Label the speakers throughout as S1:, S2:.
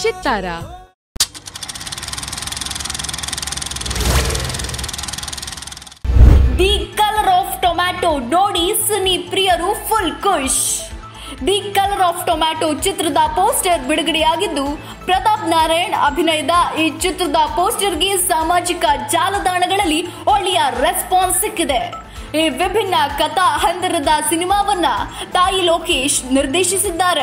S1: ಚಿತ್ತಾರ
S2: the colour of tomato ನೋಡಿ cine ಪ್ರಿಯರು ಫುಲ್ ಖುಷ್ ದಿ ಕಲರ್ ಆಫ್ ಟೊಮ್ಯಾಟೊ ಚಿತ್ರದ ಪೋಸ್ಟರ್ ಬಿಡುಗಡೆಯಾಗಿದ್ದು ಪ್ರತಾಪ್ ನಾರಾಯಣ್ ಅಭಿನಯದ ಈ ಚಿತ್ರದ ಪೋಸ್ಟರ್ಗೆ ಸಾಮಾಜಿಕ ಜಾಲತಾಣಗಳಲ್ಲಿ ಒಳ್ಳೆಯ ರೆಸ್ಪಾನ್ಸ್ ಸಿಕ್ಕಿದೆ ಈ ವಿಭಿನ್ನ ಕಥಾ ಹಂದರದ ಸಿನಿಮಾವನ್ನ ತಾಯಿ ಲೋಕೇಶ್ ನಿರ್ದೇಶಿಸಿದ್ದಾರೆ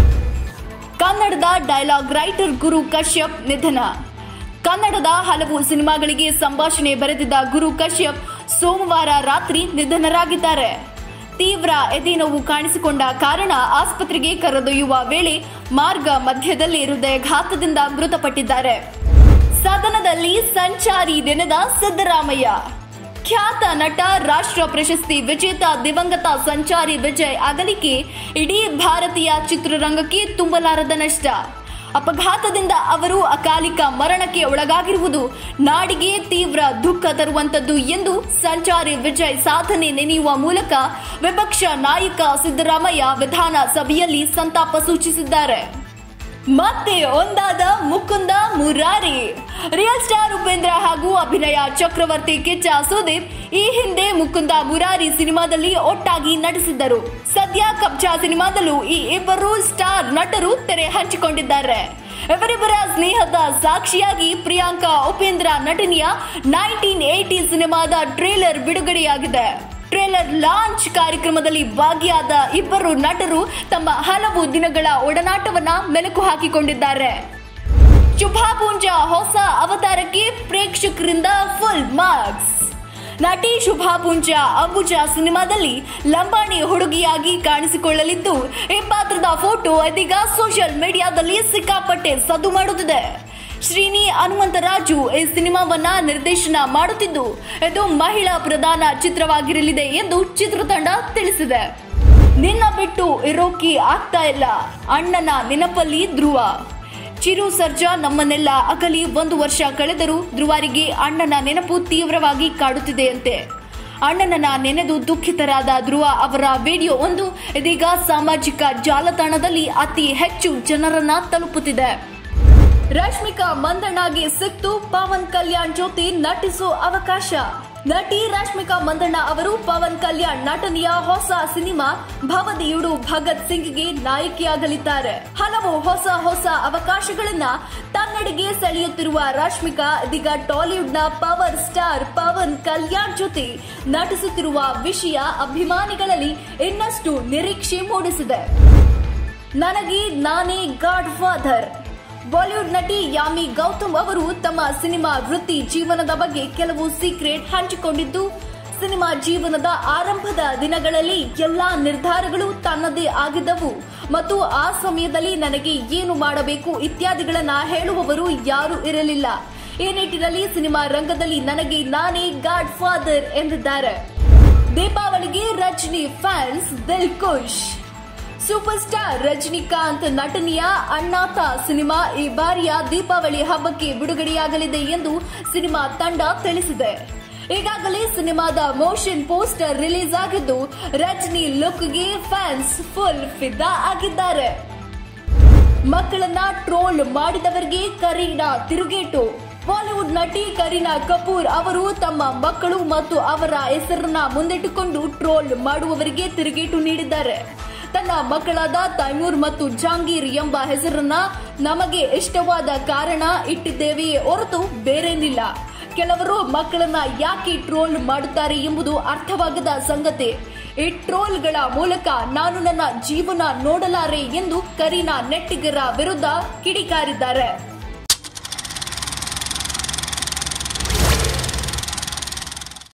S2: ಕನ್ನಡದ ಡೈಲಾಗ್ ರೈಟರ್ ಗುರು ಕಶ್ಯಪ್ ನಿಧನ ಕನ್ನಡದ ಹಲವು ಸಿನಿಮಾಗಳಿಗೆ ಸಂಭಾಷಣೆ ಬರೆದಿದ್ದ ಗುರು ಕಶ್ಯಪ್ ಸೋಮವಾರ ರಾತ್ರಿ ನಿಧನರಾಗಿದ್ದಾರೆ ತೀವ್ರ ಎದೆನೋವು ಕಾಣಿಸಿಕೊಂಡ ಕಾರಣ ಆಸ್ಪತ್ರೆಗೆ ಕರೆದೊಯ್ಯುವ ವೇಳೆ ಮಾರ್ಗ ಮಧ್ಯದಲ್ಲಿ ಹೃದಯಘಾತದಿಂದ ಮೃತಪಟ್ಟಿದ್ದಾರೆ ಸದನದಲ್ಲಿ ಸಂಚಾರಿ ದಿನದ ಸಿದ್ದರಾಮಯ್ಯ ಖ್ಯಾತ ನಟ ರಾಷ್ಟ್ರ ಪ್ರಶಸ್ತಿ ವಿಜೇತ ದಿವಂಗತ ಸಂಚಾರಿ ವಿಜಯ್ ಅಗಲಿಕೆ ಇಡೀ ಭಾರತೀಯ ಚಿತ್ರರಂಗಕ್ಕೆ ತುಂಬಲಾರದ ನಷ್ಟ ಅಪಘಾತದಿಂದ ಅವರು ಅಕಾಲಿಕ ಮರಣಕ್ಕೆ ಒಳಗಾಗಿರುವುದು ನಾಡಿಗೆ ತೀವ್ರ ದುಃಖ ತರುವಂತದ್ದು ಎಂದು ಸಂಚಾರಿ ವಿಜಯ್ ಸಾಧನೆ ನೆನೆಯುವ ಮೂಲಕ ವಿಪಕ್ಷ ನಾಯಕ ಸಿದ್ದರಾಮಯ್ಯ ವಿಧಾನಸಭೆಯಲ್ಲಿ ಸಂತಾಪ ಸೂಚಿಸಿದ್ದಾರೆ ಮತ್ತೆ ಒಂದಾದ ಮುಕುಂದ ಮುರಾರಿ ರಿಯಲ್ ಸ್ಟಾರ್ ಉಪೇಂದ್ರ ಹಾಗೂ ಅಭಿನಯ ಚಕ್ರವರ್ತಿ ಕಿಚ್ಚ ಸುದೀಪ್ ಈ ಹಿಂದೆ ಮುಕುಂದ ಮುರಾರಿ ಸಿನಿಮಾದಲ್ಲಿ ಒಟ್ಟಾಗಿ ನಟಿಸಿದ್ದರು ಸದ್ಯ ಕಬ್ಜಾ ಸಿನಿಮಾದಲ್ಲೂ ಈ ಇಬ್ಬರು ಸ್ಟಾರ್ ನಟರು ತೆರೆ ಹಂಚಿಕೊಂಡಿದ್ದಾರೆ ಇವರಿಬ್ಬರ ಸ್ನೇಹದ ಸಾಕ್ಷಿಯಾಗಿ ಪ್ರಿಯಾಂಕಾ ಉಪೇಂದ್ರ ನಟನೆಯ ನೈನ್ಟೀನ್ ಏಟಿ ಸಿನಿಮಾದ ಟ್ರೇಲರ್ ಬಿಡುಗಡೆಯಾಗಿದೆ ಟ್ರೇಲರ್ ಲಾಂಚ್ ಕಾರ್ಯಕ್ರಮದಲ್ಲಿ ಭಾಗಿಯಾದ ಇಬ್ಬರು ನಟರು ತಮ್ಮ ಹಲವು ದಿನಗಳ ಒಡನಾಟವನ್ನ ಮೆಲುಕು ಹಾಕಿಕೊಂಡಿದ್ದಾರೆ ಶುಭಾಪುಂಜ ಹೊಸ ಅವತಾರಕ್ಕೆ ಪ್ರೇಕ್ಷಕರಿಂದ ಫುಲ್ ಮಾರ್ಕ್ಸ್ ನಟಿ ಶುಭಾಪುಂಜ ಅಂಬುಜಾ ಸಿನಿಮಾದಲ್ಲಿ ಲಂಬಾಣಿ ಹುಡುಗಿಯಾಗಿ ಕಾಣಿಸಿಕೊಳ್ಳಲಿದ್ದು ಈ ಪಾತ್ರದ ಫೋಟೋ ಇದೀಗ ಸೋಷಿಯಲ್ ಮೀಡಿಯಾದಲ್ಲಿ ಸಿಕ್ಕಾಪಟ್ಟೆ ಸದ್ದು ಮಾಡುತ್ತಿದೆ ಶ್ರೀನಿ ಹನುಮಂತರಾಜು ಈ ಸಿನಿಮಾವನ್ನ ನಿರ್ದೇಶನ ಮಾಡುತ್ತಿದ್ದು ಇದು ಮಹಿಳಾ ಪ್ರಧಾನ ಚಿತ್ರವಾಗಿರಲಿದೆ ಎಂದು ಚಿತ್ರತಂಡ ತಿಳಿಸಿದೆ ನಿನ್ನ ಬಿಟ್ಟು ಇರೋಕೆ ಆಗ್ತಾ ಇಲ್ಲ ಅಣ್ಣನ ನೆನಪಲ್ಲಿ ಧ್ರುವ ಚಿರು ಸರ್ಜಾ ನಮ್ಮನ್ನೆಲ್ಲ ಅಗಲಿ ಒಂದು ವರ್ಷ ಕಳೆದರೂ ಧ್ರುವರಿಗೆ ಅಣ್ಣನ ನೆನಪು ತೀವ್ರವಾಗಿ ಕಾಡುತ್ತಿದೆಯಂತೆ ಅಣ್ಣನನ್ನ ನೆನೆದು ದುಃಖಿತರಾದ ಧ್ರುವ ಅವರ ವಿಡಿಯೋ ಒಂದು ಇದೀಗ ಸಾಮಾಜಿಕ ಜಾಲತಾಣದಲ್ಲಿ ಅತಿ ಹೆಚ್ಚು ಜನರನ್ನ ತಲುಪುತ್ತಿದೆ ರಶ್ಮಿಕಾ ಮಂದಣ್ಣಗೆ ಸಿಕ್ತು ಪವನ್ ಕಲ್ಯಾಣ್ ಜೊತೆ ನಟಿಸೋ ಅವಕಾಶ ನಟಿ ರಶ್ಮಿಕಾ ಮಂದಣ್ಣ ಅವರು ಪವನ್ ಕಲ್ಯಾಣ್ ನಟನೆಯ ಹೊಸ ಸಿನಿಮಾ ಭವದಿಯುಡು ಭಗತ್ ಸಿಂಗ್ಗೆ ನಾಯಕಿಯಾಗಲಿದ್ದಾರೆ ಹಲವು ಹೊಸ ಹೊಸ ಅವಕಾಶಗಳನ್ನ ತನ್ನಡೆಗೆ ಸೆಳೆಯುತ್ತಿರುವ ರಶ್ಮಿಕಾ ಇದೀಗ ಟಾಲಿವುಡ್ನ ಪವರ್ ಸ್ಟಾರ್ ಪವನ್ ಕಲ್ಯಾಣ್ ಜೊತೆ ನಟಿಸುತ್ತಿರುವ ವಿಷಯ ಅಭಿಮಾನಿಗಳಲ್ಲಿ ಇನ್ನಷ್ಟು ನಿರೀಕ್ಷೆ ಮೂಡಿಸಿದೆ ನನಗೆ ನಾನೇ ಗಾಡ್ ಫಾದರ್ ಬಾಲಿವುಡ್ ನಟಿ ಯಾಮಿ ಗೌತಮ್ ಅವರು ತಮ್ಮ ಸಿನಿಮಾ ವೃತ್ತಿ ಜೀವನದ ಬಗ್ಗೆ ಕೆಲವು ಸೀಕ್ರೆಟ್ ಹಂಚಿಕೊಂಡಿದ್ದು ಸಿನಿಮಾ ಜೀವನದ ಆರಂಭದ ದಿನಗಳಲ್ಲಿ ಎಲ್ಲಾ ನಿರ್ಧಾರಗಳು ತನ್ನದೇ ಆಗಿದ್ದವು ಮತ್ತು ಆ ಸಮಯದಲ್ಲಿ ನನಗೆ ಏನು ಮಾಡಬೇಕು ಇತ್ಯಾದಿಗಳನ್ನ ಹೇಳುವವರು ಯಾರೂ ಇರಲಿಲ್ಲ ಈ ನಿಟ್ಟಿನಲ್ಲಿ ಸಿನಿಮಾ ರಂಗದಲ್ಲಿ ನನಗೆ ನಾನೇ ಗಾಡ್ ಫಾದರ್ ಎಂದಿದ್ದಾರೆ ದೀಪಾವಳಿಗೆ ರಜನಿ ಫ್ಯಾನ್ಸ್ ದಿಲ್ ಖುಷ್ ಸೂಪರ್ ಸ್ಟಾರ್ ರಜನಿಕಾಂತ್ ನಟನೆಯ ಅಣ್ಣಾತ ಸಿನಿಮಾ ಈ ಬಾರಿಯ ದೀಪಾವಳಿ ಹಬ್ಬಕ್ಕೆ ಬಿಡುಗಡೆಯಾಗಲಿದೆ ಎಂದು ಸಿನಿಮಾ ತಂಡ ತಿಳಿಸಿದೆ ಈಗಾಗಲೇ ಸಿನಿಮಾದ ಮೋಷನ್ ಪೋಸ್ಟರ್ ರಿಲೀಸ್ ಆಗಿದ್ದು ರಜನಿ ಲುಕ್ಗೆ ಫ್ಯಾನ್ಸ್ ಫುಲ್ ಫಿದಾ ಆಗಿದ್ದಾರೆ ಮಕ್ಕಳನ್ನ ಟ್ರೋಲ್ ಮಾಡಿದವರಿಗೆ ಕರೀನಾ ತಿರುಗೇಟು ಬಾಲಿವುಡ್ ನಟಿ ಕರೀನಾ ಕಪೂರ್ ಅವರು ತಮ್ಮ ಮಕ್ಕಳು ಮತ್ತು ಅವರ ಹೆಸರನ್ನ ಮುಂದಿಟ್ಟುಕೊಂಡು ಟ್ರೋಲ್ ಮಾಡುವವರಿಗೆ ತಿರುಗೇಟು ನೀಡಿದ್ದಾರೆ ತನ್ನ ಮಕ್ಕಳಾದ ತೈಮೂರ್ ಮತ್ತು ಜಾಂಗೀರ್ ಎಂಬ ಹೆಸರನ್ನ ನಮಗೆ ಇಷ್ಟವಾದ ಕಾರಣ ಇಟ್ಟಿದ್ದೇವೆಯೇ ಹೊರತು ಬೇರೇನಿಲ್ಲ ಕೆಲವರು ಮಕ್ಕಳನ್ನ ಯಾಕೆ ಟ್ರೋಲ್ ಮಾಡುತ್ತಾರೆ ಎಂಬುದು ಅರ್ಥವಾಗದ ಸಂಗತಿ ಈ ಟ್ರೋಲ್ಗಳ ಮೂಲಕ ನಾನು ನನ್ನ ಜೀವನ ನೋಡಲಾರೆ ಎಂದು ಕರೀನಾ ನೆಟ್ಟಿಗರ ವಿರುದ್ಧ ಕಿಡಿಕಾರಿದ್ದಾರೆ